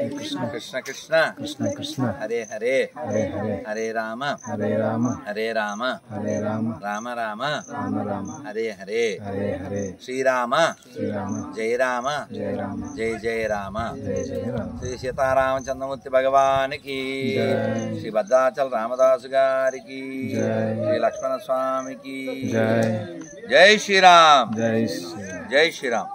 కృష్ణ కృష్ణ కృష్ణ కృష్ణ హరే హరే హరే హరే హరే రామ హరే రామ హరే రామ హరే రామ రామ రామ రామ రామ హరే హరే హరే హరే శ్రీరామ శ్రీరామ జయ రామ జయ రామ జయ జయ రామ జయ జయ రామ శ్రీ సీతారామచంద్రమూర్తి భగవానికి శ్రీ భద్రాచల రామదాసు గారికి శ్రీ లక్ష్మణ స్వామికి జయ జై శ్రీరామ్ జై శ్రీరామ్ జై శ్రీరామ్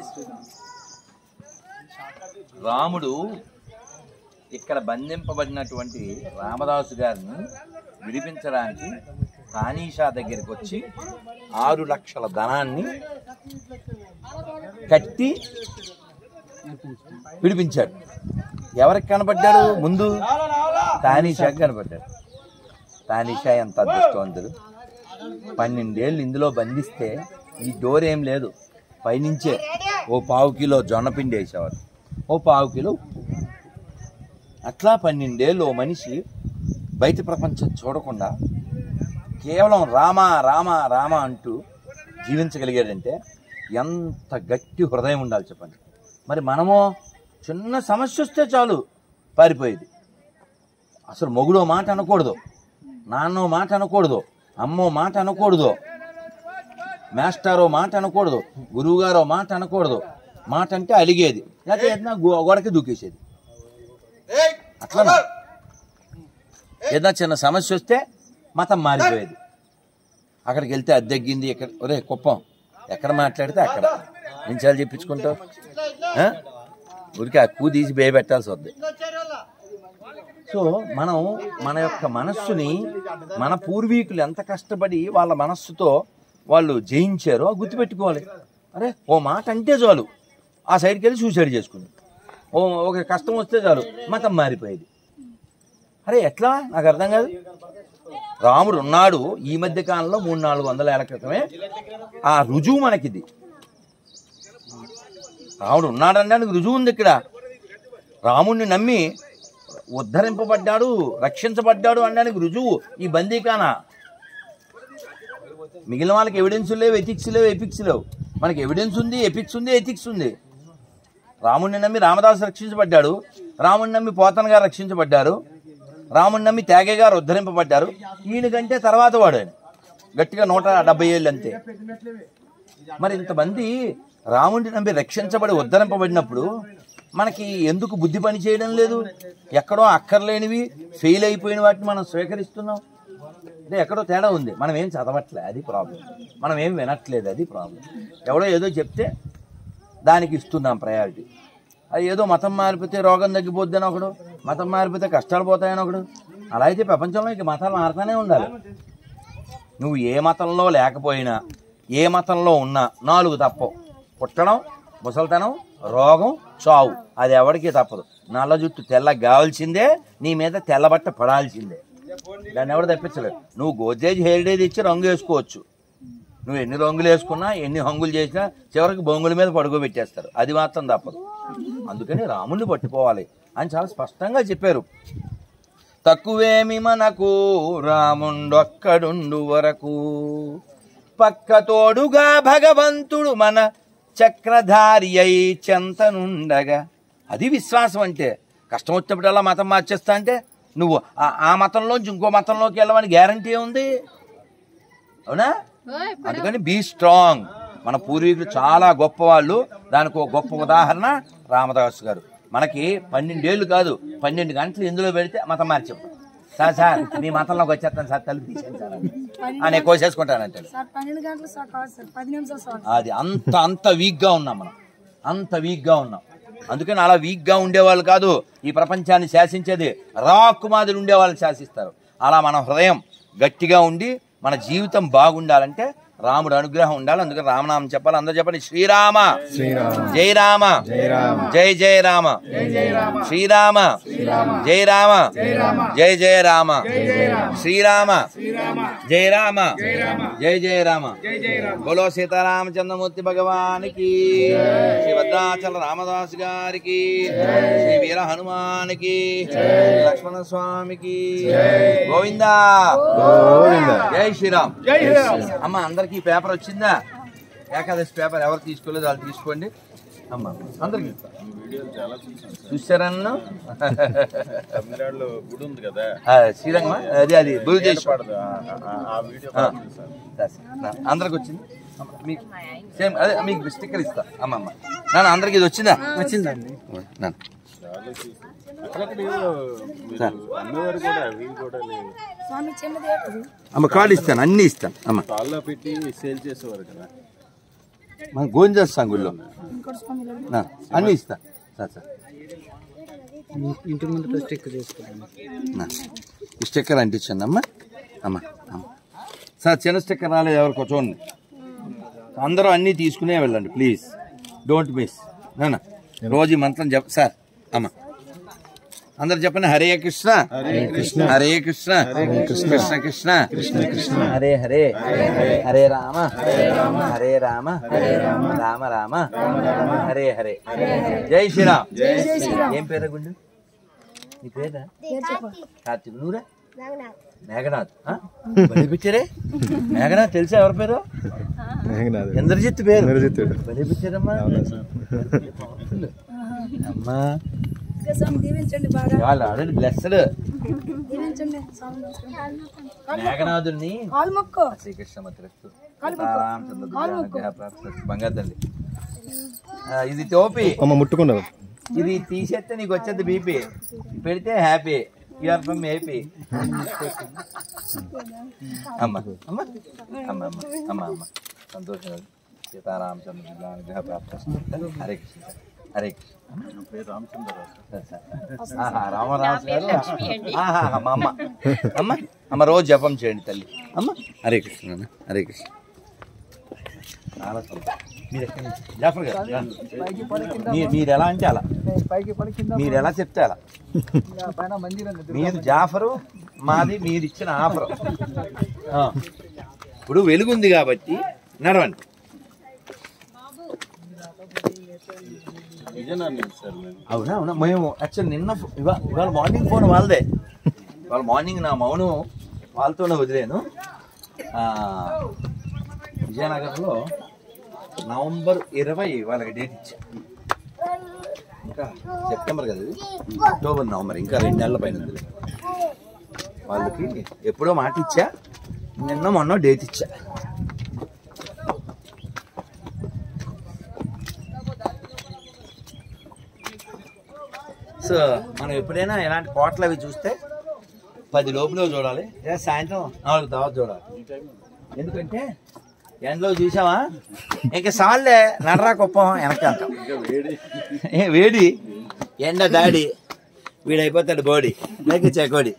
రాముడు ఇక్కడ బంధింపబడినటువంటి రామదాసు గారిని విడిపించడానికి తానీషా దగ్గరికి వచ్చి ఆరు లక్షల ధనాన్ని కట్టి విడిపించాడు ఎవరికి కనపడ్డాడు ముందు తానీషాకి కనపడ్డాడు తానీషా ఎంత అదృష్టవంతుడు పన్నెండేళ్ళు ఇందులో బంధిస్తే ఈ డోర్ ఏం లేదు పైనుంచే ఓ పావు కిలో జొన్న పిండి వేసేవారు ఓ పావు కిలో ఉప్పు అట్లా పన్నెండేళ్ళు ఓ మనిషి బయట ప్రపంచం చూడకుండా కేవలం రామ రామ రామ అంటూ జీవించగలిగాడంటే ఎంత గట్టి హృదయం ఉండాలి చెప్పండి మరి మనము చిన్న సమస్య వస్తే చాలు పారిపోయేది అసలు మొగుడో మాట అనకూడదు నాన్నో మాట అనకూడదు అమ్మో మాట అనకూడదు మాస్టారో మాట అనకూడదు గురువుగారో మాట అనకూడదు మాట అంటే అలిగేది లేకపోతే ఏదైనా గో- గోడకి దూకేసేది అట్లా ఏదైనా చిన్న సమస్య వస్తే మతం మారిపోయేది అక్కడికి వెళ్తే అద్దెగ్గింది ఇక్కడ ఒరే కుప్పం ఎక్కడ మాట్లాడితే అక్కడ నిమిషాలు చెప్పించుకుంటావు ఆ? ఊరికి ఆ కూ తీసి బే పెట్టాల్సి వద్ది సో మనం మన యొక్క మనస్సుని మన పూర్వీకులు ఎంత కష్టపడి వాళ్ళ మనస్సుతో వాళ్ళు జయించారో గుర్తుపెట్టుకోవాలి అరే ఓ మాట అంటే చాలు ఆ సైడ్కి వెళ్ళి సూసైడ్ చేసుకుంది ఓ ఒక కష్టం వస్తే చాలు మతం మారిపోయేది అరే ఎట్లా నాకు అర్థం కాదు రాముడు ఉన్నాడు ఈ మధ్య కాలంలో మూడు నాలుగు వందల ఏళ్ల క్రితమే ఆ రుజువు మనకిది రాముడు ఉన్నాడనడానికి రుజువు ఉంది ఇక్కడ రాముణ్ణి నమ్మి ఉద్ధరింపబడ్డాడు రక్షించబడ్డాడు అనడానికి రుజువు ఈ బందీకాన మిగిలిన వాళ్ళకి ఎవిడెన్స్ లేవు ఎథిక్స్ లేవు ఎపిక్స్ లేవు మనకి ఎవిడెన్స్ ఉంది ఎపిక్స్ ఉంది ఎథిక్స్ ఉంది రాముణ్ణి నమ్మి రామదాసు రక్షించబడ్డాడు రాముణ్ణి నమ్మి పోతన గారు రక్షించబడ్డారు రాముణ్ణి నమ్మి త్యాగే గారు ఉద్ధరింపబడ్డారు ఈయనకంటే తర్వాత వాడు ఆయన గట్టిగా నూట డెబ్బై ఏళ్ళు అంతే మరి ఇంతమంది రాముడిని నమ్మి రక్షించబడి ఉద్ధరింపబడినప్పుడు మనకి ఎందుకు బుద్ధి పని చేయడం లేదు ఎక్కడో అక్కర్లేనివి ఫెయిల్ అయిపోయిన వాటిని మనం స్వీకరిస్తున్నాం అంటే ఎక్కడో తేడా ఉంది మనం ఏం చదవట్లే అది ప్రాబ్లం మనం ఏం వినట్లేదు అది ప్రాబ్లం ఎవడో ఏదో చెప్తే దానికి ఇస్తున్నాం ప్రయారిటీ అది ఏదో మతం మారిపోతే రోగం తగ్గిపోద్దని ఒకడు మతం మారిపోతే కష్టాలు పోతాయని ఒకడు అలా అయితే ప్రపంచంలో ఇక మతాలు మారుతానే ఉండాలి నువ్వు ఏ మతంలో లేకపోయినా ఏ మతంలో ఉన్నా నాలుగు తప్పవు పుట్టడం ముసల్తనం రోగం చావు అది ఎవరికి తప్పదు నల్ల జుట్టు తెల్ల కావాల్సిందే నీ మీద తెల్లబట్ట పడాల్సిందే దాన్ని ఎవరు తప్పించలేదు నువ్వు గోద్రేజ్ హెయిర్ డే ఇచ్చి రంగు వేసుకోవచ్చు నువ్వు ఎన్ని రంగులు వేసుకున్నా ఎన్ని హంగులు చేసినా చివరికి బొంగుల మీద పడుకోబెట్టేస్తారు అది మాత్రం తప్పదు అందుకని రాముణ్ణి పట్టుకోవాలి అని చాలా స్పష్టంగా చెప్పారు తక్కువేమి మనకు రాముండొక్కడుండు వరకు పక్క తోడుగా భగవంతుడు మన చక్రధారి అయి చెంతనుండగా అది విశ్వాసం అంటే కష్టం వచ్చినప్పుడల్లా మతం మార్చేస్తా అంటే నువ్వు ఆ- ఆ మతంలోంచి ఇంకో మతంలోకి వెళ్ళమని గ్యారంటీ ఉంది అవునా అందుకని బీ స్ట్రాంగ్ మన పూర్వీకులు చాలా గొప్పవాళ్ళు దానికి ఒక గొప్ప ఉదాహరణ రామదాస్ గారు మనకి పన్నెండేళ్ళు కాదు పన్నెండు గంటలు ఇందులో పెడితే మతం మార్చాం సార్ సార్ మీ మతంలోకి వచ్చేస్తాను సార్ తలుపు తీసేయండి సార్ అని. ఆ, నేను కోసేసుకుంటానంటాడు సార్ పన్నెండు గంటలు సార్ కాదు సార్ పది నిమిషాలు సార్ అది అంత అంత వీక్ గా ఉన్నాం మనం అంత వీక్ గా ఉన్నాం అందుకని అలా వీక్ గా ఉండేవాళ్ళు కాదు ఈ ప్రపంచాన్ని శాసించేది రాక్ మాదిరి ఉండేవాళ్ళు శాసిస్తారు అలా మన హృదయం గట్టిగా ఉండి మన జీవితం బాగుండాలంటే రాముడు అనుగ్రహం ఉండాలి అందుకని రామనామం చెప్పాలి అందరూ చెప్పండి శ్రీరామ శ్రీరామ జై రామ జై రామ జై జయ రామ శ్రీరామ జై రామ జై జయ రామ శ్రీరామ జై రామ జై జయ రామ బోలో సీతారామచంద్రమూర్తి భగవానికి శ్రీ భద్రాచల రామదాస్ గారికి శ్రీ వీర హనుమానికి లక్ష్మణ స్వామికి గోవిందా గోవింద జై శ్రీరామ్ అమ్మ అందరికి పేపర్ వచ్చిందా ఏకాదశి పేపర్ ఎవరు తీసుకోలేదు వాళ్ళు తీసుకోండి అమ్మ అందరికి చూసారన్న తమిళనాడులో గుడి ఉంది కదా శ్రీరంగమా అది అది భూదేశ్ పడదు ఆ- ఆ- ఆ వీడియో ఆ. అందరికి వచ్చింది మీకు సేమ్ అదే మీకు స్టిక్కర్ ఇస్తా అమ్మ అమ్మ నాన్న అందరికి ఇది వచ్చిందా వచ్చిందండి నాన్న అక్కడక్కడ ఏదో మీరు అమ్మేవారు కూడా వీళ్ళు కూడా లేదు స్వామి చిన్నది ఏంటది? అమ్మ కార్డు ఇస్తాను అన్ని ఇస్తాను అమ్మ తాళ్ళలో పెట్టి సేల్ చేసేవారు కదా మన గోంజా సంగుల్లో ఇంకోటి స్వామి లేదు. నా, అన్ని ఇస్తా సార్ సార్ ఇంటి ముందు స్టిక్ చేసుకుంటాను నా. ఈ స్టిక్కర్ అంటించండి అమ్మ అమ్మ అమ్మ సార్ చిన్న స్టిక్కర్ రాలేదు ఎవరికో చూడండి అందరూ అన్నీ తీసుకునే వెళ్ళండి ప్లీజ్ డోంట్ మిస్ నాన్న రోజు ఈ మంత్రం చెప్ సార్ అమ్మ అందరు చెప్పండి హరే కృష్ణ హరే కృష్ణ హరే కృష్ణ కృష్ణ కృష్ణ కృష్ణ కృష్ణ హరే హరే హరే రామ హరే రామ హరే రామ హరే రామ రామ రామ హరే హరే జై శ్రీరామ్ జై శ్రీరామ్ ఏం పేరు గుండు నీ పేరా పేరు చెప్పు. కార్తీక్ నువ్వురా మేఘనాథ్ ఆ? బలి పెట్టారే మేఘనాథ్ తెలుసా ఎవరి పేరు మేఘనాథ్ ఇంద్రజిత్ పేరు ఇంద్రజిత్తుడు. బలి పెట్టారమ్మా అమ్మా ఇంకా స్వామి దీవించండి బాగా వాళ్ళు ఆల్రెడీ బ్లెస్డ్ దీవించండి స్వామి నమస్కారం. మేఘనాథుడిని కాలు మొక్కు శ్రీకృష్ణ మధ్యరస్తు కాలు మొక్కు. బంగారు తల్లి ఆ, ఇది టోపీ అమ్మ ముట్టుకున్నారు ఇది తీసేస్తే నీకు వచ్చేది బీపీ పెడితే హ్యాపీ యూఆర్ ఫ్రమ్ ఏపీ అమ్మ అమ్మ అమ్మ అమ్మ అమ్మ అమ్మ సంతోషం సీతారామచంద్ర విగ్రహ ప్రాప్త హరే కృష్ణ హరే కృష్ణ పేరు రామచంద్ర సరే, సరే. ఆహా, రామరాజు గారు ఆహా, మా అమ్మ అమ్మ అమ్మ రోజు జపం చేయండి తల్లి అమ్మ హరే కృష్ణ నాన్న, హరే కృష్ణ చాలా సంతోషం. మీరు ఎక్కడి నుంచి జాఫర్ గారు మీరు మీరు ఎలా అంటే అలా పైకి పడి కింద మీరు ఎలా చెప్తే అలా పైన మందిరం ఉంది. మీది జాఫరు మాది మీరు ఇచ్చిన ఆఫర్ ఆ. ఇప్పుడు వెలుగుంది కాబట్టి నడవండి నిజాన్ని సార్ మేము అవునా అవునా మేము యాక్చువల్ నిన్న ఫో- ఇవా ఇవాళ మార్నింగ్ ఫోన్ వాళ్ళదే ఇవాళ మార్నింగ్ నా మౌనం వాళ్ళతోనే వదిలేను ఆ, విజయనగరంలో నవంబర్ ఇరవై వాళ్ళకి డేట్ ఇచ్చా ఇంకా సెప్టెంబర్ కదా ఇది అక్టోబర్ నవంబర్ ఇంకా రెండు నెలల పైన ఉంది వాళ్ళకి ఎప్పుడో మాట ఇచ్చా నిన్న మొన్న డేట్ ఇచ్చా సో మనం ఎప్పుడైనా ఇలాంటి కోటలు అవి చూస్తే పది లోపల చూడాలి లేదా సాయంత్రం నాలుగు తర్వాత చూడాలి ఎందుకంటే ఎండలో చూసావా ఇంకా సాల్లే నడరా కుప్పం వెనక అంటాం ఏ వేడి ఎండ దాడి వీడైపోతాడు బోడి లేక చెకోడి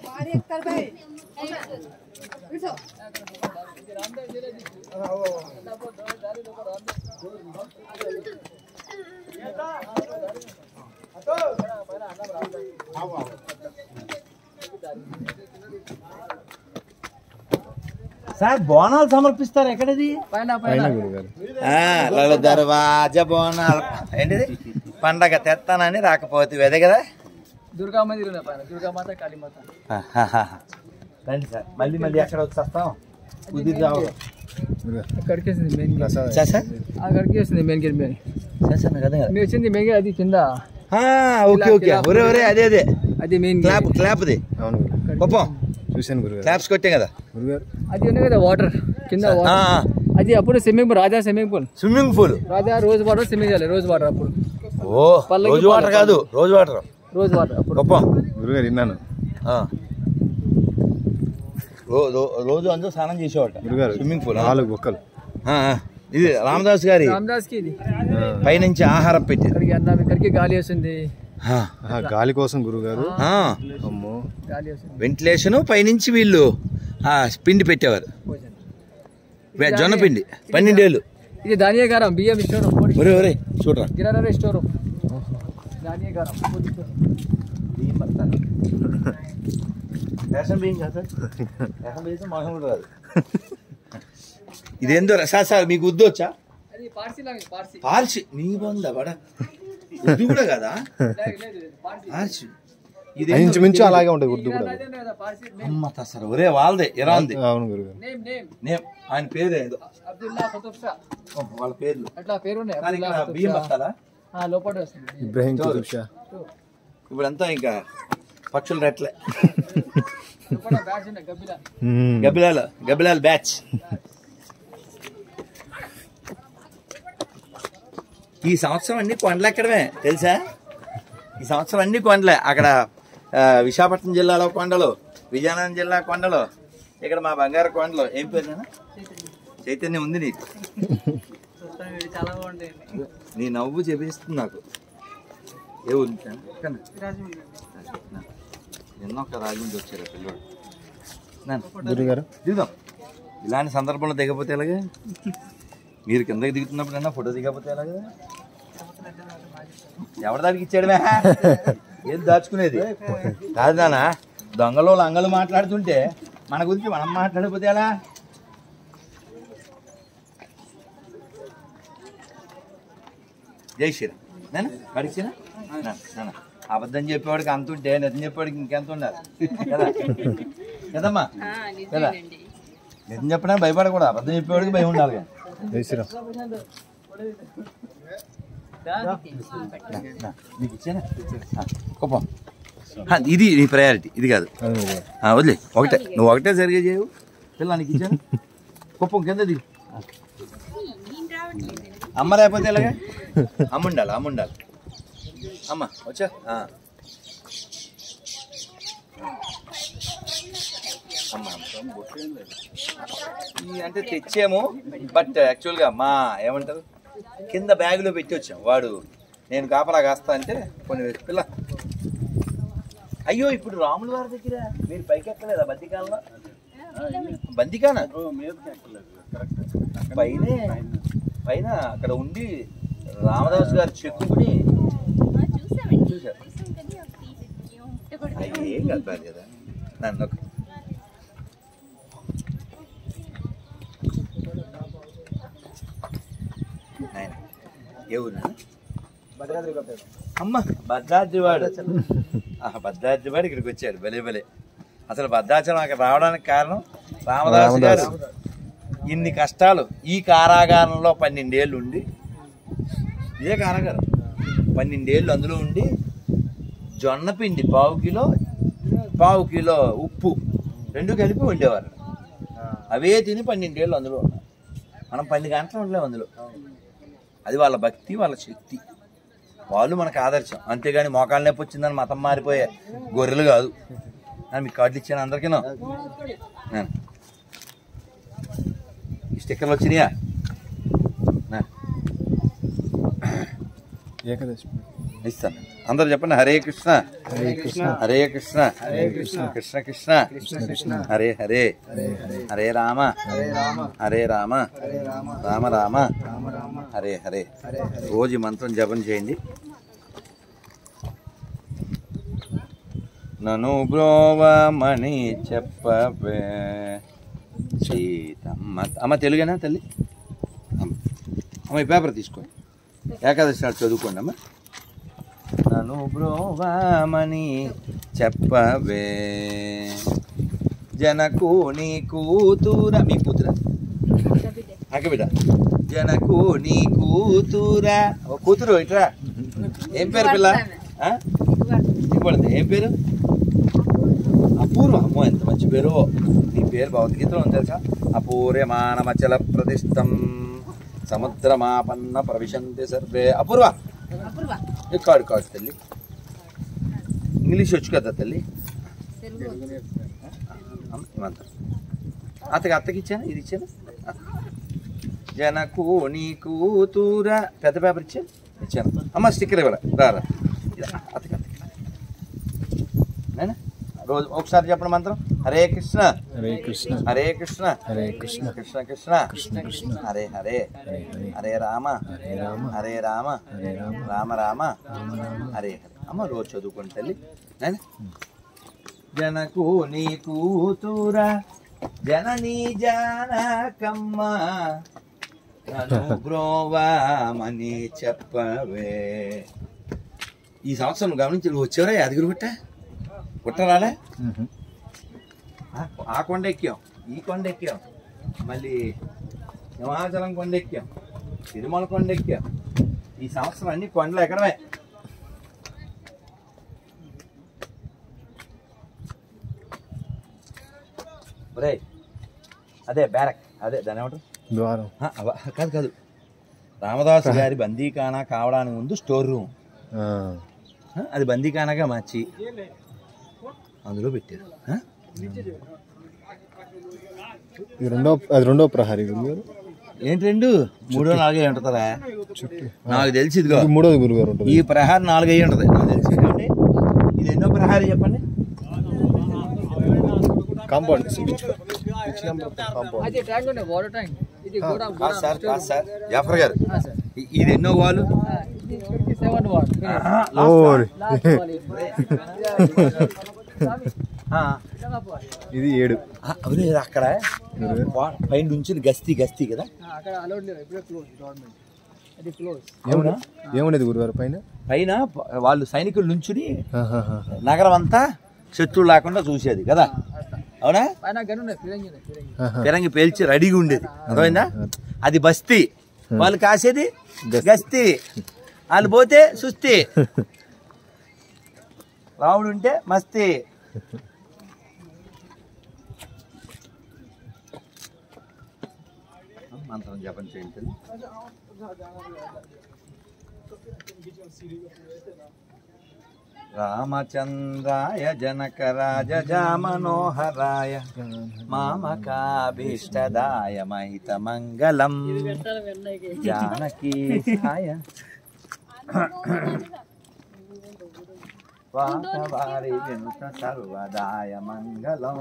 సార్ బోనాలు సమర్పిస్తారు ఎక్కడది పైన పైన గురుగారు ఆ, లల దర్వాజ బోనాలు ఏంటిది పండగ తెస్తానని రాకపోతే అదే కదా దుర్గా మందిరం ఉంది పైన దుర్గామాత కాళీమాత ఆహాహా. రండి సార్ మళ్ళీ మళ్ళీ ఎక్కడ వచ్చేస్తాం కుదిరి రావు గురుగారు అక్కడికి వస్తుంది main gate Prasad sir sir అక్కడికి వస్తుంది main gate main sir sir నాకు అర్థం కాదు. మీరు వచ్చింది మెయిన్ గేట్ అది కింద ఆ, ఓకే ఓకే ఒరే ఒరే అదే అదే అది మెయిన్ క్లాప్ క్లాప్ది అవును గురుగారు పాపం చూశాను గురుగారు క్లాప్స్ కొట్టే కదా గురుగారు అది ఉంది కదా వాటర్ కింద ఆ, వాటర్ ఆ. అది అప్పుడు స్విమ్మింగ్ పూల్ రాజా స్విమ్మింగ్ పూల్ స్విమ్మింగ్ పూల్ రాజా రోజ్ వాటర్ స్విమ్మింగ్ చేయాలి రోజ్ వాటర్ అప్పుడు ఓ పల్లకి రోజు వాటర్ కాదు రోజు వాటర్ రోజ్ వాటర్ అప్పుడు గొప్ప గురుగారు విన్నాను ఆ. రో- రో- రోజు అందరూ స్నానం చేసేవాట గురుగారు స్విమ్మింగ్ పూల్ నాలుగు బొక్కలు ఆ, ఆ. ఇది రామదాస్ గారి రామదాస్ కి ఇది పైనుంచి ఆహారం పెట్టేది ఇక్కడికి అన్నం ఇక్కడికి గాలి వస్తుంది ఆ. ఆహా, గాలి కోసం గురుగారు ఆ. అమ్మో గాలి వస్తుంది వెంటిలేషను పైనుంచి వీళ్ళు ఆ పిండి పెట్టేవారు వే- జొన్న పిండి పన్నెండేళ్ళు ఇది ధాన్యగారం బియ్యం స్టోర్ రూమ్ ఒరే ఒరే చూడరా గిరారా స్టోర్ రూమ్ ధాన్యగారం రేషన్ బియ్యం కాదు రేషన్ బియ్యం మాసం కూడా రాదు ఇదేందో రా- సార్ సార్ మీకు ఉద్దు వచ్చా అది పార్సీ లాగా పార్సీ పార్చి నీ బంద బడ ఉర్దూ కూడా కదా లేదు, లేదు, లేదు, పార్సీ పార్చి ఇంచుమించు అలాగే ఉంటుంది ఉర్దూ కూడా అదే కదా పార్సీ అమ్మ తసర ఒరే వాళ్ళదే ఇరాన్ది అవును గురుగారు నేమ్ నేమ్ నేమ్ ఆయన పేరు ఏదో అబ్దుల్లా కుతుబ్ షా ఓ, వాళ్ళ పేర్లు అట్లా పేరు ఉన్నాయి కానీ అబ్దుల్లా ఇక్కడ కుతుబ్ బియ్యం షా. బస్తాలా ఆ, లోపల వస్తుంది ఇబ్రాహిం కుతుబ్ షా ఇప్పుడంతా ఇంకా పక్షులు రెట్లే లోపల బ్యాచ్ ఉన్నాయి గబ్బిలా మ్మ్. గబ్బిలాలు గబ్బిలాలు బ్యాచ్ ఈ సంవత్సరం అన్ని కొండలు ఎక్కడమే తెలుసా ఈ సంవత్సరం అన్ని కొండలే అక్కడ ఆ, విశాఖపట్నం జిల్లాలో కొండలు విజయనగరం జిల్లా కొండలు ఇక్కడ మా బంగారు కొండలు ఏం పేరు నాన్న? చైతన్యం ఉంది నీకు చాలా బాగుంటాయండి నీ నవ్వు చెప్పిస్తుంది నాకు ఏ ఊరు నుంచి నాన్న? ఎక్కడ? ఎన్నో ఒక రాజమండ్రి వచ్చారు ఆ పిల్లోడు నాన్న గురుగారు దిగుదాం ఇలాంటి సందర్భంలో దిగపోతే ఎలాగా మీరు కిందకి దిగుతున్నప్పుడు అన్నా ఫోటో దిగకపోతే ఎలాగా ఎవరి దానికి ఇచ్చాడమే ఏం దాచుకునేది కాదు నాన్న దొంగలు లంగలు మాట్లాడుతుంటే మన గురించి మనం మాట్లాడకపోతే ఎలా జై శ్రీరామ్ నాన్న పడిచినా నాన్న అబద్ధం చెప్పేవాడికి అంత ఉంటే నిజం చెప్పేవాడికి ఇంకెంత ఉండాలి కదా కదమ్మా కదా నిజం చెప్పడా భయపడకూడదు అబద్ధం చెప్పేవాడికి భయం ఉండాలి కదా. జై శ్రీరామ్ నా, నీకు ఇచ్చానా ఆ, కోపం ఆ, ఇది నీ ప్రయారిటీ ఇది కాదు అదే అదే. ఆ, వదిలే ఒకటే నువ్వు ఒకటే సరిగా చేయవు పిల్ల నీకు ఇచ్చాను కుప్పం కింద దిగు అమ్మ లేకపోతే ఎలాగా అమ్మ ఉండాలి అమ్మ ఉండాలి అమ్మ వచ్చా ఆ. అమ్మ ఈ అంటే తెచ్చాము బట్ యాక్చువల్గా మా ఏమంటారు కింద బ్యాగులో పెట్టి వచ్చాం వాడు నేను కాపలా కాస్తా అంటే కొన్ని వేసి పిల్ల అయ్యో ఇప్పుడు రాముల వారి దగ్గర మీరు పైకి ఎక్కలేదా బందికాలలో బందికానా పైనే పైన అక్కడ ఉండి రామదాస్ గారు చెక్కుని చూశారు అయ్యి ఏం కాదు బాగా కదా నన్ను ఒక- నాయన, ఏ ఊరు నాన్న? అమ్మ భద్రాద్రివాడు ఆ భద్రాద్రివాడు ఇక్కడికి వచ్చాడు భలే భలే అసలు భద్రాచలం అక్కడ రావడానికి కారణం రామదాసు గారు ఇన్ని కష్టాలు ఈ కారాగారంలో పన్నెండేళ్ళు ఉండి ఇదే కారాగారం పన్నెండేళ్ళు అందులో ఉండి జొన్న పిండి పావు కిలో పావు కిలో ఉప్పు రెండు కలిపి వండేవారు అవే తిని పన్నెండేళ్ళు అందులో ఉన్నారు మనం పది గంటలు ఉండలేము అందులో అది వాళ్ళ భక్తి వాళ్ళ శక్తి వాళ్ళు మనకు ఆదర్శం అంతేగాని మోకాళ్ళ నొప్పి వచ్చిందని మతం మారిపోయే గొర్రెలు కాదు ఆ, మీకు కార్డులు ఇచ్చాను అందరికీను ఆ. ఈ స్టిక్కర్లు వచ్చినాయా నా, ఏకాదశి ఇస్తాను అందరు చెప్పండి హరే కృష్ణ హరే కృష్ణ హరే కృష్ణ హరే కృష్ణ కృష్ణ కృష్ణ కృష్ణ కృష్ణ హరే హరే హరే రామ హరే రామ హరే రామ రామ రామ హరే హరే రోజు ఈ మంత్రం జపం చేయండి నను బ్రోవమణి చెప్పవే సీతమ్మ అమ్మ తెలుగేనా తల్లి అమ్మ అమ్మ ఈ పేపర్ తీసుకోండి ఏకాదశి నాడు చదువుకోండి అమ్మ నను బ్రోవమని చెప్పవే జనకు నీ కూతుర మీ కూతుర అక్క బిడ్డ జనకు నీ కూతుర ఓ కూతురు ఇట్రా ఏం పేరు పిల్ల ఆ? దిగుబడింది ఏం పేరు అపూర్వ అమ్మో ఎంత మంచి పేరు నీ పేరు భగవద్గీతలో ఉంది తెలుసా అపూర్యమానమచల ప్రతిష్టం సముద్రమాపన్న ప్రవిశంతి సర్వే అపూర్వ ఏ కాడు కాడు తల్లి ఇంగ్లీష్ వచ్చు కదా తల్లి అమ్మ, ఈ మంత్రం అత్తకి అత్తకి ఇచ్చాను ఇది ఇచ్చాను జనకు నీ కూతుర పెద్ద పేపర్ ఇచ్చాను ఇచ్చాను అమ్మ స్టిక్కర్ ఇవ్వాలి రారా ఇది అత్తకి అత్తకి నాయనా, రోజు ఒకసారి చెప్పండి మంత్రం హరే కృష్ణ హరే కృష్ణ హరే కృష్ణ హరే కృష్ణ కృష్ణ కృష్ణ కృష్ణ కృష్ణ హరే హరే హరే హరే హరే రామ హరే రామ హరే రామ హరే రామ రామ రామ రామ రామ హరే హరే అమ్మ రోజు చదువుకోండి తల్లి నాయనా. జనకు నీ కూతుర జననీ జానకమ్మ నన్ను బ్రోవామని చెప్పవే ఈ సంవత్సరం నువ్వు గమనించి నువ్వు వచ్చావరా యాదగిరి గుట్ట గుట్ట రాలే మ్మ్. ఆ- ఆ కొండ ఎక్కాం ఈ కొండ ఎక్కాం మళ్ళీ హిమాచలం కొండ ఎక్కాం తిరుమల కొండ ఎక్కాం ఈ సంవత్సరం అన్ని కొండలు ఎక్కడమే ఒరేయ్ అదే బ్యారక్ అదే దాని ఏమంటారు ద్వారం ఆ, అవ- కాదు కాదు రామదాసు గారి బందీఖానా కావడానికి ముందు స్టోర్ రూమ్ ఆ. ఆ, అది బందీఖానాగా మార్చి అందులో పెట్టారు ఆ? ఇది రెండో అది రెండో ప్రహారీ గురుగారు ఏంటి రెండు మూడో నాలుగో ఉంటుందా నాకు తెలిసి ఇదిగో ఇది మూడోది గురుగారు ఉంటుంది ఈ ప్రహారం నాలుగై ఉంటుంది నాకు తెలిసి ఏమండి? ఇది ఎన్నో ప్రహారీ చెప్పండి కాంపౌండ్ కాంపౌండ్ అది ట్యాంక్ ఉండే వాటర్ ట్యాంక్ ఇది కూడా కాదు సార్ కాదు సార్ జాఫర్ గారు సార్ ఇ- ఇది ఎన్నో వాళ్ళు ఇది ట్వంటీ సెవెన్ వాట్ ఓరి లాస్ట్ వాల్ ఇది ఏడు అవునే అక్కడ వా- పైన నుంచి గస్తీ గస్తీ కదా అక్కడ అలౌడ్ లేదు ఇప్పుడే క్లోజ్ గవర్నమెంట్ అది క్లోజ్ అవునా ఏముండేది గురుగారు పైన పైన ప- వాళ్ళు సైనికులు నుంచుని ఆహాహా. నగరం అంతా శత్రువు లేకుండా చూసేది కదా అవునా పైన గన్ ఉన్నాయి ఫిరంగి ఉన్నాయి ఫిరంగి ఆహా. పిరంగి పేల్చి రెడీగా ఉండేది అర్థమైందా అది బస్తీ వాళ్ళు కాసేది గస్తీ వాళ్ళు పోతే సుస్తి రాముడు ఉంటే మస్తీ మంత్రం జపం చేయించండి రామచంద్రాయ జనక రాజజామనోహరాయ మామకాభీష్టదాయ మహిత మంగళం జానకీ సాయ వాసవారి వినుత సర్వదాయ మంగళం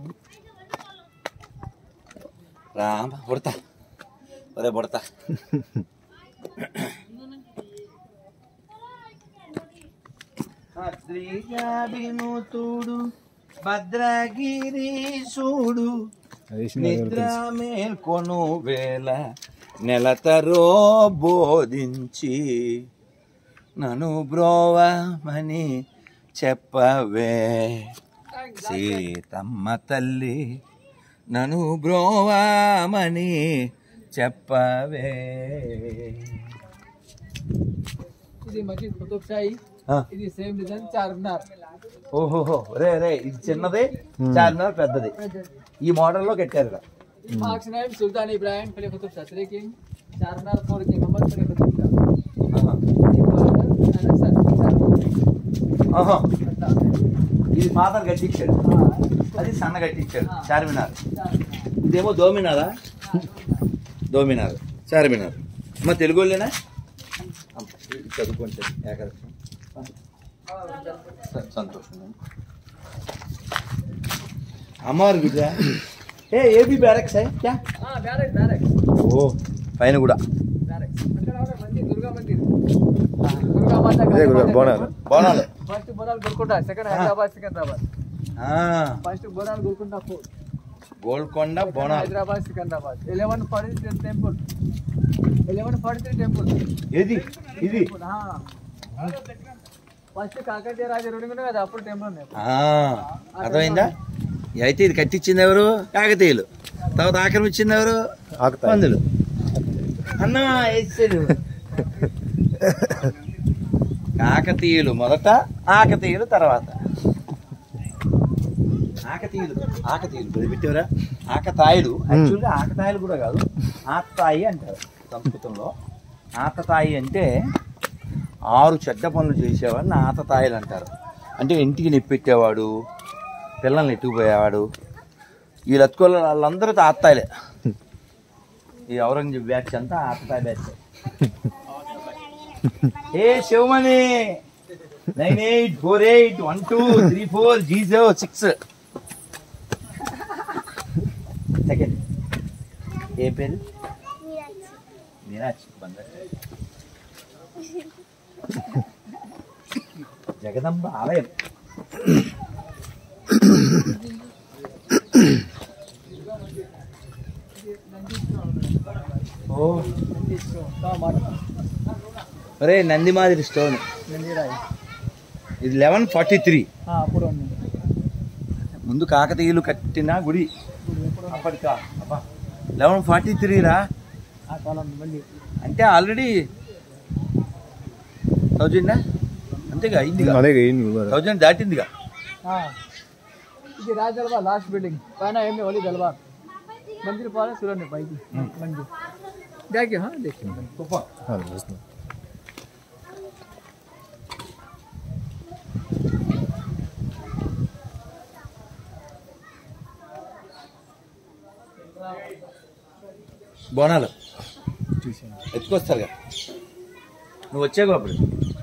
రామ పుడతా ఒరే పుడతా భద్రిగా వినుతుడు భద్రగిరీశుడు అది వేసింది నిద్ర మేల్కొను వేళ నెలతరో బోధించి నన్ను బ్రోవమని చెప్పవే సీతమ్మ తల్లి నన్ను బ్రోవమని చెప్పవే ఇది మసీద్ కుతుబ్ షాహి ఆ, ఇది సేమ్ డిజైన్ చార్మినార్ ఓహోహో రే రే ఇది చిన్నది చార్మినార్ పెద్దది ఈ మోడల్లో కట్టారు ఇక్కడ. ఇది marks name Sultan Ibrahim Khalifa Qutub Shah three king Charminar four king Mohammed Khalifa Qutub Shah ఆహా. ఇది ఫాదర్ అండ్ సన్ ఆహా. ఇది ఫాదర్ కట్టించాడు అది సన్న కట్టించాడు చార్మినార్ ఇదేమో దోమినారా దోమినార్ చార్మినార్ అమ్మ తెలుగు వాళ్ళేనా అమ్మ, ఇది చదువుకుంటే ఏకరక్షం స- సంతోషం అమ్మవారు గుడ్రా ఏ ఏబీ బ్యారక్స్ క్యా బ్యారెక్ బ్యారెక్ ఓ పైన కూడా బ్యారెక్ అక్కడ ఒక మందిర్ దుర్గా మందిర్ దుర్గా మాత అదే గురుగారు బోనాలు బోనాలు ఫస్ట్ బోనాల్ గురుకుంట సెకండ్ హైదరాబాద్ సికింద్రాబాద్ ఆ, first Bonal Gurukunta four Golconda Bonalu Hyderabad Secunderabad eleven forty three temple eleven forty three temple ఏది ఇది ఫస్ట్ కాకతీయ రాజు రెండు కదా అప్పుడు టెంపుల్ ఉన్నాయి ఆ, అర్థమైందా అయితే ఇది కట్టించింది ఎవరు కాకతీయులు తర్వాత ఆక్రమించింది ఎవరు ఆకుతాయి పందులు అన్నా వేసాడు కాకతీయులు మొదట ఆకతీయులు తర్వాత ఆకతీయులు ఆకతీయులు ఇప్పుడు పెట్టారా ఆకతాయిలు యాక్చువల్గా ఆకతాయిలు కూడా కాదు ఆకతాయి అంటారు సంస్కృతంలో ఆకతాయి అంటే ఆరు చెడ్డ పనులు చేసేవాడిని ఆతతాయిలు అంటారు అంటే ఇంటికి నెప్పెట్టేవాడు పిల్లల్ని ఎత్తుకుపోయేవాడు ఈ లత్కోల వాళ్ళందరూ ఆత్తాయిలే ఈ ఔరంగజేబ్ బ్యాచ్ అంతా ఆతతాయి బ్యాచ్ ఏ Shivamani nine eight four eight one two three four zero six second ఏ పేరు మీనాక్షి బంగారు జగదంబ ఆలయం ఓ ఒరే నంది మాదిరి స్టోన్ ఇది లెవెన్ ఫార్టీ త్రీ అప్పుడు ఉంది ముందు కాకతీయులు కట్టిన గుడి అప్పటికా లెవెన్ ఫార్టీ త్రీ రా ఆ కాలం మళ్ళీ అంటే ఆల్రెడీ థౌజండ్ అంతేగా అయిందిగా అదే ఏంటి గురుగారు థౌజండ్ దాటిందిగా हाँ ఇది రాజ్ దర్బార్ లాస్ట్ బిల్డింగ్ పైన ఏమి ఓली दरबार मंदिर पास है सूरज ने भाई की मंदिर देखिए हाँ देखिए అది చూస్తున్నా. బోనాలు చూసాను ఎత్తుకొస్తారుగా నువ్వు వచ్చావు అప్పుడు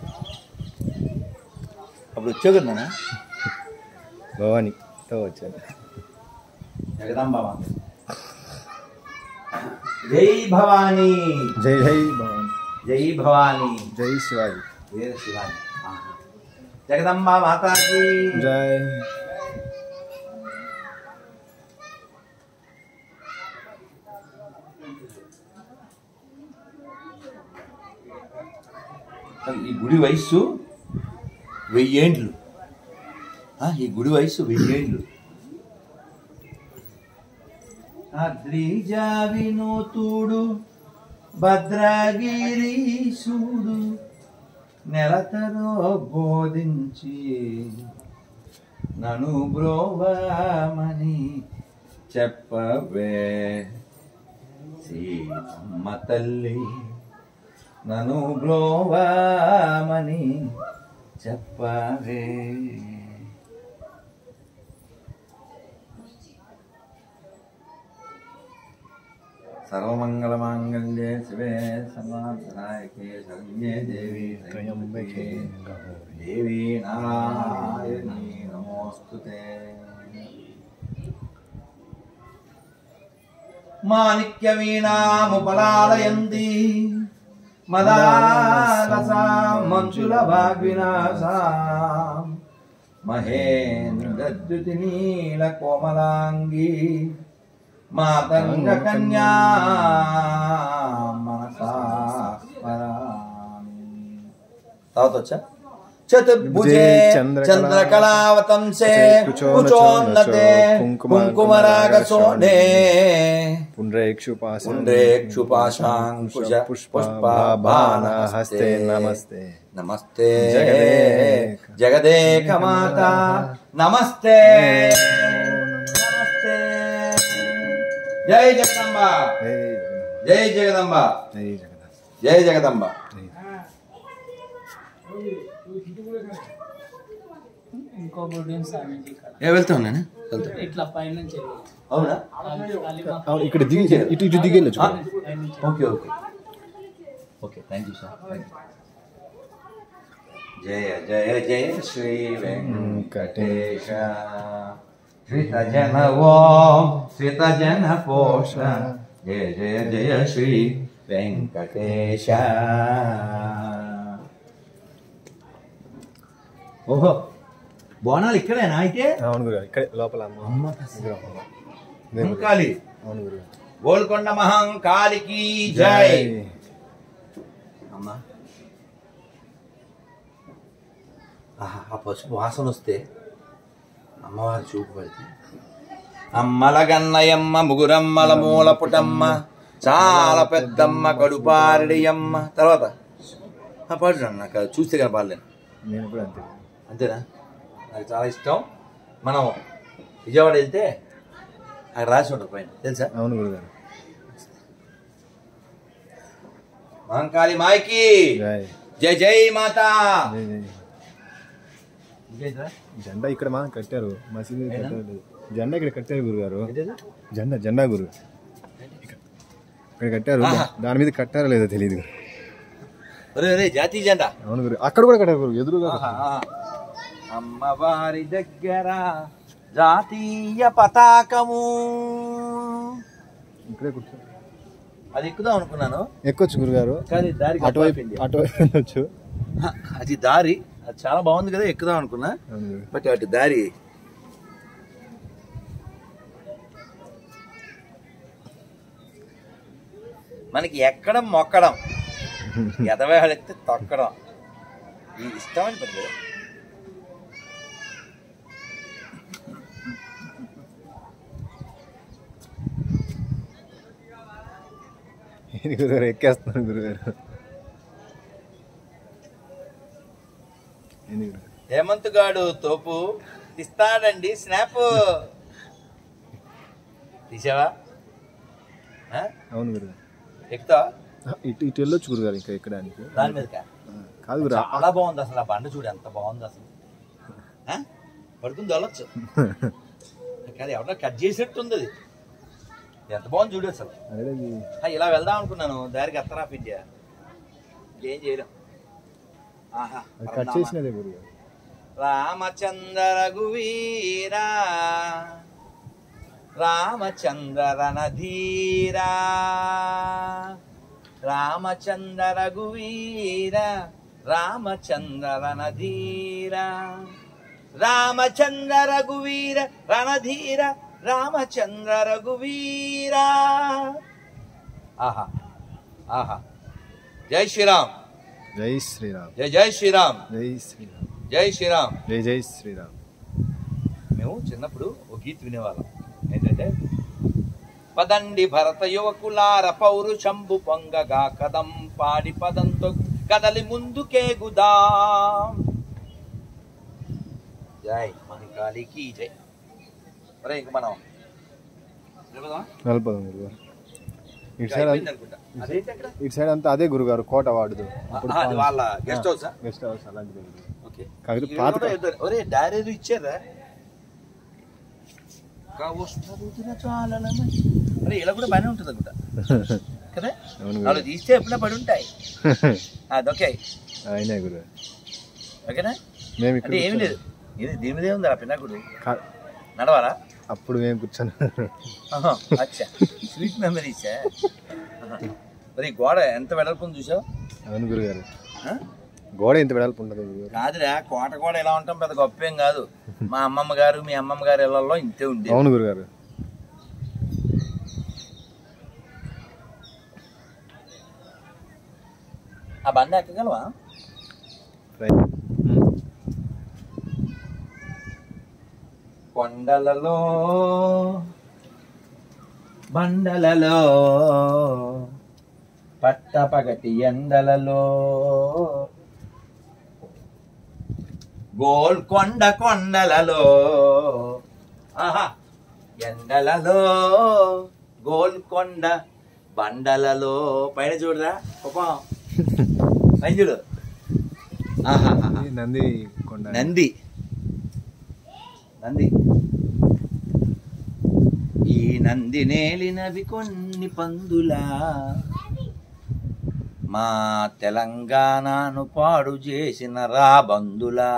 అప్పుడు వచ్చావు కదా నాన్న భవానీతో వచ్చాను జగదాంబాబా జై భవానీ జై జై భవాని జై భవానీ జై శివాజీ వీర శివాని ఆహా. జగదంబా మాతాకి జై అసలు ఈ గుడి వయస్సు వెయ్యేండ్లు ఆ, ఈ గుడి వయస్సు వెయ్యేండ్లు అద్రిజ వినోతుడు భద్రగిరీశుడు నెలతరో బోధించి నను బ్రోవమని చెప్పవే సీతమ్మ తల్లి నను బ్రోవమని చెప్పవే సర్వమంగళమాంగళ్యే శివే సర్వార్థదాయకే శరణ్యే దేవి త్రయంబకే దేవి నారాయణీ నమోస్తుతే మాణిక్యవీణాముపలాలయంతి మదాలసాం మంచుల భాగ్వినాశాం మహేంద్రద్యుతి నీల కోమలాంగి మాతంగ కన్యా మనసా స్మరామి. తర్వాత వచ్చా చతుర్భుజే చంద్రకళా- చంద్రకళావతంసే కుచోన్నచో కుచోన్నతే కుంకుమ- కుంకుమరాగశోణే పుండ్రేక్షుపాస పుండ్రేక్షుపాశాంకుశ పుష్పభాన హస్తే నమస్తే నమస్తే జగదేక. జగదేక మాత నమస్తే నమస్తే జై జగదంబ జై జై జగదంబ జై జగన్నాథ్ జై జగదంబ జై ఇంకో బుడ్డిని స్వామీజీ ఇక్కడ ఏ వెళ్తాను నేను వెళ్తా ఇట్లా పైనుంచి వెళ్ళి అవునా కాళీమా అవును ఇక్కడ దిగి ఇటు ఇటు దిగి వెళ్ళొచ్చు ఆ? Okay okay okay thank you sir జయ జయ జయ శ్రీ వెంకటేశ శ్రీత జన ఓం శ్రీత జన పోష జయ జయ జయ శ్రీ వెంకటేశ ఓహో బోనాలు ఇక్కడేనా అయితే అవును గురుగారు ఇక్కడ లోపల అమ్మ అమ్మ విగ్రహం. ఇదే గురుగారు. కాళీ అవును గురుగారు గోల్కొండ మహంకాళికి జై అమ్మా ఆహా, ఆ పసుపు వాసన వస్తే అమ్మవారి చూపు పడితే అమ్మల గన్నయమ్మ ముగురమ్మల మూల పుటమ్మ చాలా పెద్దమ్మ కడుపారడి అమ్మ తర్వాత ఆ పాడు నాకు అది చూస్తే కానీ పాడలేను నేను కూడా అంతే అంతేనా నాకు చాలా ఇష్టం మనం విజయవాడ వెళ్తే అక్కడ రాసి ఉంటుంది పైన తెలుసా అవును గురుగారు మహంకాళి మాయకి జై జై జై మాతా జై జై ఇంకేంట్రా? జెండా ఇక్కడ మా కట్టారు మసీదు ఏనా? కట్టారు జెండా ఇక్కడ కట్టారు గురుగారు ఏంటిది? జెండా జెండా గురు ఇక్కడ ఇక్కడ కట్టారు ఆహా. దాని మీద కట్టారో లేదో తెలియదు ఒరే ఒరే జాతీయ జెండా అవును గురు అక్కడ కూడా కట్టారు గురు ఎదురుగా ఆహా, ఆహా. అమ్మవారి దగ్గర జాతీయ పతాకము ఇక్కడే కూర్చో అది ఎక్కుదాం అనుకున్నాను ఎక్కొచ్చు గురుగారు కానీ దారి అటువైపు గొప్ప అటువైపు వెళ్ళొచ్చు అది దారి అది చాలా బాగుంది కదా ఎక్కుదాం అనుకున్నా అవును గురు బట్ అటు దారి మనకి ఎక్కడం మొక్కడం ఎదవేళెత్తి తొక్కడం ఈ ఇష్టమైన పని కదా ఇది గురుగారు ఎక్కేస్తున్నారు గురుగారు గాడు తోపు తీస్తాడండి స్నాప్ తీసావా ఆ? అవును గురుగారు ఎక్కుతా ఇటు ఇటు వెళ్ళొచ్చు గురుగారు ఇంకా ఎక్కడానికి దాని మీదకా కాదు గురు చాలా బాగుంది అసలు ఆ బండ చూడు ఎంత బాగుంది అసలు ఆ? పడుతుంది వెళ్ళొచ్చు కానీ ఎవరన్నా కట్ చేసినట్టుంది అది ఎంత బాగుంది చూడు అసలు అదే అది ఆ, ఇలా వెళ్దాం అనుకున్నాను దారికి ఎత్తరా పిద్యా ఏం చేయలేం ఆహా అది కట్ చేసినదే గురుగారు రామచంద్ర రఘువీరా రామచంద్ర నధీరా రామచంద్ర రఘువీర రామచంద్ర నధీరా రామచంద్ర రఘువీర రణధీర రామచంద్ర రఘువీర ఆహా ఆహా జై శ్రీరామ్ జై శ్రీరామ్ జై జై శ్రీరామ్ జై శ్రీరామ్ జై శ్రీరామ్ జై జై శ్రీరామ్ మేము చిన్నప్పుడు ఒక గీత వినేవాళ్ళం ఏంటంటే పదండి భరత యువకులార పౌరుషంబు పొంగగా కదం పాడి పదంతో కదలి ముందుకేగుదాం జై మహికాళికి జై ఒరే ఇంక మనం నిలబడదామా? నలపదం గురుగారు ఇటు ఇంకా సైడ్ అయిపోయింది అనుకుంటా. అదేంటి అక్కడ? ఇటు సైడ్ అంతా అదే గురుగారు కోట వాడుదు అప్పుడు ఆ, అది వాళ్ళ గెస్ట్ హౌసా గెస్ట్ హౌస్ అలాంటిదే గురుగారు. ఓకే కాకపోతే ఇక్కడ పాత కూడా ఇద్దరు- ఒరే డారేది ఇచ్చారా కావస్తున్న చాలనమై. అరే ఇలా కూడా బాగానే ఉంటుంది అనుకుంటా కదా అవును వాళ్ళు తీస్తే ఎప్పుడైనా పడి ఉంటాయి అది ఓకే అయినా గురుగారు ఓకేనా మేము ఇక్కడ అంటే ఏమి కూర్చొని- లేదు ఇది దీని మీదే ఉంది ఆ పిన్నకుడు కా- నడవాలా అప్పుడు మేము కూర్చొని ఆహా, అచ్చా స్వీట్ మెమరీస్ మరి ఈ గోడ ఎంత వెడల్పుంది చూసావు అవును గురుగారు ఆ? గోడ ఎంత వెడల్పు ఉండదు గురుగారు కాదురా కోట కూడా ఎలా ఉంటాం పెద్ద గొప్పేం కాదు మా అమ్మమ్మ గారు మీ అమ్మమ్మ గారి ఇళ్లలో ఇంతే ఉండేది అవును గురుగారు ఆ బండి ఎక్కగలవా రైట్ కొండలలో బండలలో పట్టపగటి ఎండలలో గోల్కొండ కొండలలో ఆహా ఎండలలో గోల్కొండ బండలలో పైన చూడరా పాపం పైన చూడు ఆహా ఇది నంది కొండ నంది నంది ఈ నంది నేలినవి కొన్ని పందులా మా తెలంగాణను పాడు చేసిన రాబందులా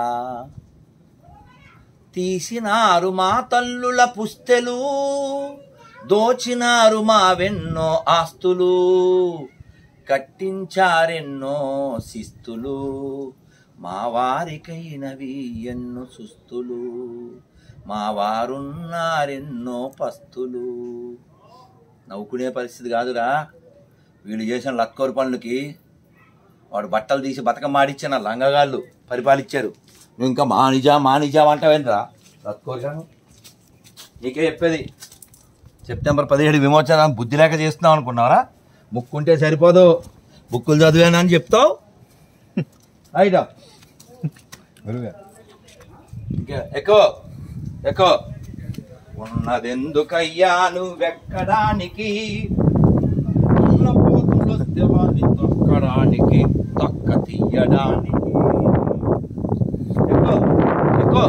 తీసినారు మా తల్లుల పుస్తెలు దోచినారు మా వెన్నో ఆస్తులు కట్టించారెన్నో శిస్తులు మా వారికైనవి ఎన్నో సుస్తులు మా వారున్నారెన్నో పస్తులు నవ్వుకునే పరిస్థితి కాదురా వీళ్ళు చేసిన లక్కోరు పనులకి వాడు బట్టలు తీసి బతకం మాడిచ్చిన లంగగాళ్ళు పరిపాలించారు నువ్వు ఇంకా మానిజా మానిజా అంటావేంట్రా లక్కోరుగాను నీకే చెప్పేది సెప్టెంబర్ పదిహేడు విమోచన బుద్ధి లేక చేస్తున్నావు అనుకున్నావరా ముక్కుంటే సరిపోదు బుక్కులు చదివాను అని చెప్తావు అయిటా గురుగారు ఇంకా ఎక్కువ ఎక్కువ ఉన్నదెందుకయ్యా నువ్వెక్కడానికి ఉన్న పోతులు వస్తే వాడిని తొక్కడానికి తొక్క తీయడానికి ఎక్కువ ఎక్కువ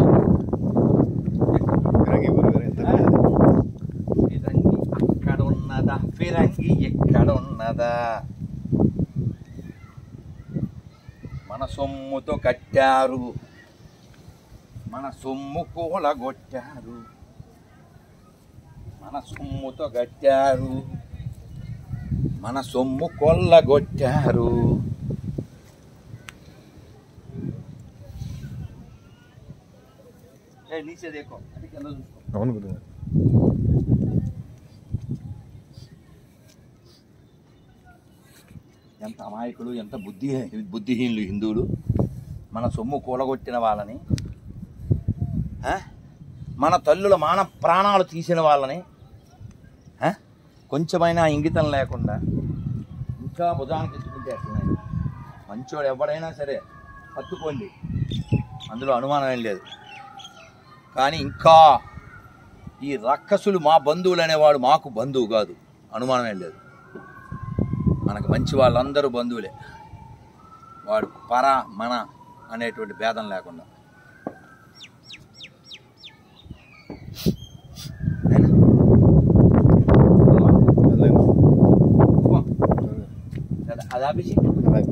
ఫిరంగి గురుగారు ఎంత పెద్దది. ఫిరంగి అక్కడ ఉన్నదా ఫిరంగి ఎక్కడ ఉన్నదా మన సొమ్ముతో కట్టారు మన సొమ్ము కూలగొట్టారు మన సొమ్ముతో కట్టారు మన సొమ్ము కొల్లగొట్టారు ఏ, నీచే దేకో అది కింద చూసుకో అవును గురుగారు ఎంత అమాయకులు ఎంత బుద్ధి బుద్ధిహీనులు హిందువులు మన సొమ్ము కూలగొట్టిన వాళ్ళని ఆ? మన తల్లుల మాన ప్రాణాలు తీసిన వాళ్ళని ఆ? కొంచెమైనా ఇంగితం లేకుండా ఇంకా భుజానికి ఎత్తుకుంటే అట్లనే మంచోడు ఎవడైనా సరే హత్తుకోండి అందులో అనుమానం ఏం లేదు కానీ ఇంకా ఈ రక్కసులు మా బంధువులు అనేవాడు మాకు బంధువు కాదు అనుమానం ఏం లేదు మనకు మంచి వాళ్ళందరూ బంధువులే వాడు పర మన అనేటువంటి భేదం లేకుండా నాయనా? వెళ్ళండి. పో. అది- అది ఆపేసి అలాగే